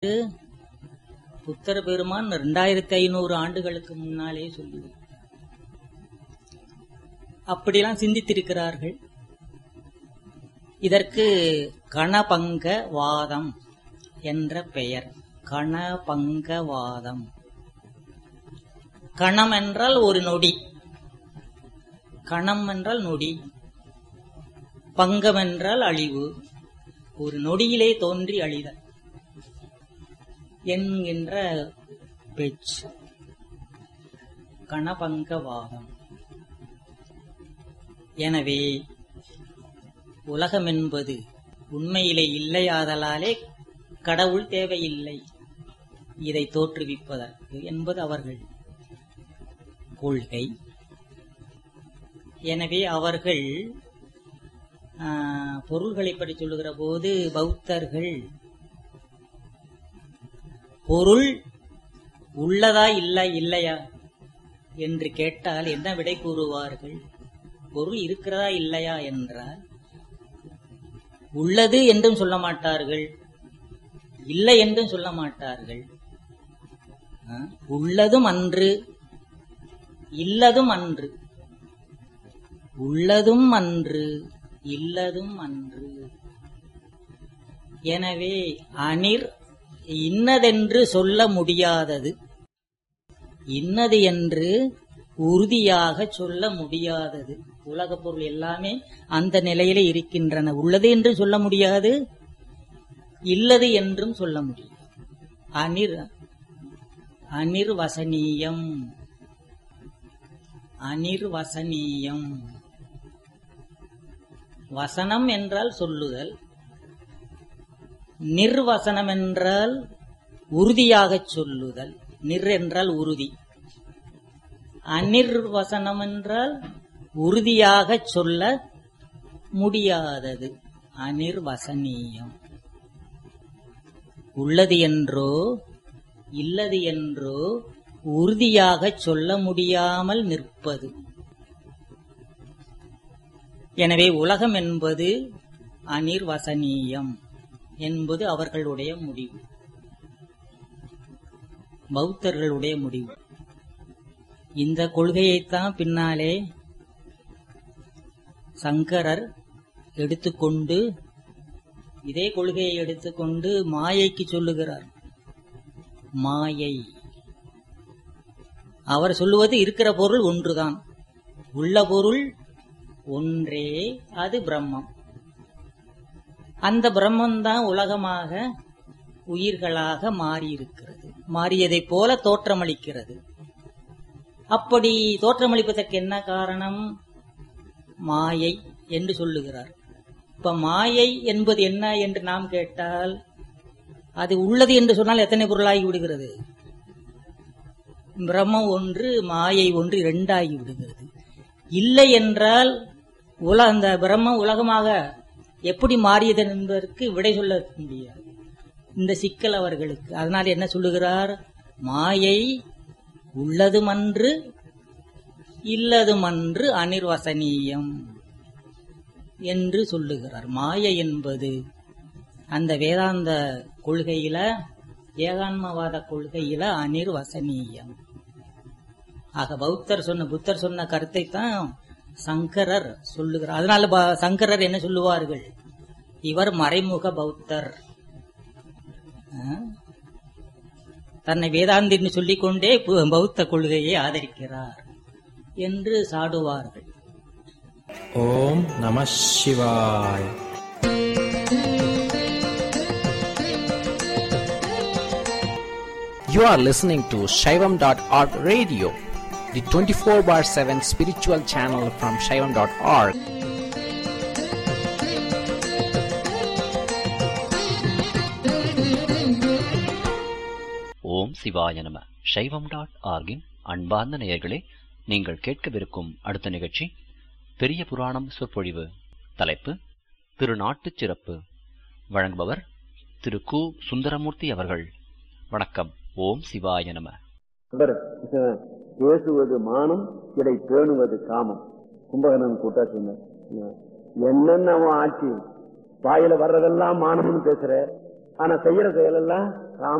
என்று புத்தர பெருமான் ரெண்டாயிரத்தி ஐநூறு ஆண்டுகளுக்கு முன்னாலே சொல்லுவார் அப்படிலாம் சிந்தித்திருக்கிறார்கள் இதற்கு கணபங்க வாதம் என்ற பெயர் கணபங்கவாதம் கணம் என்றால் ஒரு நொடி கணம் என்றால் நொடி பங்கம் என்றால் அழிவு ஒரு நொடியிலே தோன்றி அழிதல் என்கின்ற பேச்சு கணபங்கவாதம் எனவே உலகம் என்பது உண்மையிலே இல்லையாதலாலே கடவுள் தேவையில்லை இதை தோற்றுவிப்பதற்கு என்பது அவர்கள் கொள்கை எனவே அவர்கள் பொருள்களை பற்றி சொல்லுகிற போது பௌத்தர்கள் பொருள் உள்ளதா இல்லை இல்லையா என்று கேட்டால் என்ன விடை கூறுவார்கள் பொருள் இருக்கிறதா இல்லையா என்றால் உள்ளது என்றும் சொல்ல மாட்டார்கள் இல்லை என்றும் சொல்ல மாட்டார்கள் உள்ளதும் அன்று இல்லதும் அன்று உள்ளதும் அன்று இல்லதும் அன்று எனவே அணிர் இன்னதென்று சொல்ல முடியாதது இன்னது என்று உறுதியாக சொல்ல முடியாதது உலக பொருள் எல்லாமே அந்த நிலையில இருக்கின்றன உள்ளது என்று சொல்ல முடியாது இல்லது என்றும் சொல்ல முடியும் அனிர் அனிர்வசனீயம் அனிர்வசனீயம் வசனம் என்றால் சொல்லுதல் நிர்வசனம் என்றால் உறுதியாகச் சொல்லுதல் நிர் என்றால் உறுதி அனிர்வசனம் என்றால் உறுதியாகச் சொல்ல முடியாதது அனிர்வசனீயம் உள்ளது என்றோ இல்லது என்றோ உறுதியாகச் சொல்ல முடியாமல் நிற்பது எனவே உலகம் என்பது அனிர்வசனீயம் என்பது அவர்களுடைய முடிவு பௌத்தர்களுடைய முடிவு இந்த கொள்கையைத்தான் பின்னாலே சங்கரர் எடுத்துக்கொண்டு இதே கொள்கையை எடுத்துக்கொண்டு மாயைக்கு சொல்லுகிறார் மாயை அவர் சொல்லுவது இருக்கிற பொருள் ஒன்றுதான் உள்ள பொருள் ஒன்றே அது பிரம்மம் அந்த பிரம்மந்தான் உலகமாக உயிர்களாக மாறியிருக்கிறது மாறியதைப் போல தோற்றமளிக்கிறது அப்படி தோற்றமளிப்பதற்கு என்ன காரணம் மாயை என்று சொல்லுகிறார் இப்ப மாயை என்பது என்ன என்று நாம் கேட்டால் அது உள்ளது என்று சொன்னால் எத்தனை பொருளாகி விடுகிறது பிரம்மம் ஒன்று மாயை ஒன்று இரண்டாகி விடுகிறது இல்லை என்றால் உல அந்த பிரம்மம் உலகமாக எப்படி மாறியது என்பதற்கு விடை சொல்ல முடியாது இந்த சிக்கல் அவர்களுக்கு அதனால் என்ன சொல்லுகிறார் மாயை உள்ளதுமன்று இல்லதுமன்று அனிர்வசனீயம் என்று சொல்லுகிறார் மாயை என்பது அந்த வேதாந்த கொள்கையில ஏகான்மவாத கொள்கையில அனிர்வசனீயம் ஆக பௌத்தர் சொன்ன புத்தர் சொன்ன கருத்தை தான் சங்கரர் சொல்லுகிறார் அதனால ப- சங்கரர் என்ன சொல்லுவார்கள் இவர் மறைமுக பௌத்தர் ஆ? தன்னை வேதாந்தின்னு சொல்லிக்கொண்டே பு- பௌத்த கொள்கையை ஆதரிக்கிறார் என்று சாடுவார்கள் ஓம் நம சிவாய் You are listening to Shaivam.org radio, the 24 bar 7 spiritual channel from Shaivam.org. ஓம் சிவாய நம சைவம் டாட் ஆர்கின் அன்பார்ந்த நேயர்களே நீங்கள் கேட்கவிருக்கும் அடுத்த நிகழ்ச்சி பெரிய புராணம் சொற்பொழிவு தலைப்பு திருநாட்டுச் சிறப்பு வழங்குபவர் திரு கு சுந்தரமூர்த்தி அவர்கள் வணக்கம் ஓம் சிவாய நம அவர் பேசுவது மானம் இடை பேணுவது காமம் கும்பகர்ணன் கூட்டா சொன்னார் என்னென்ன அவன் ஆட்சி வாயில வர்றதெல்லாம் மானம்னு பேசுற ஆனா செய்யற செயலெல்லாம்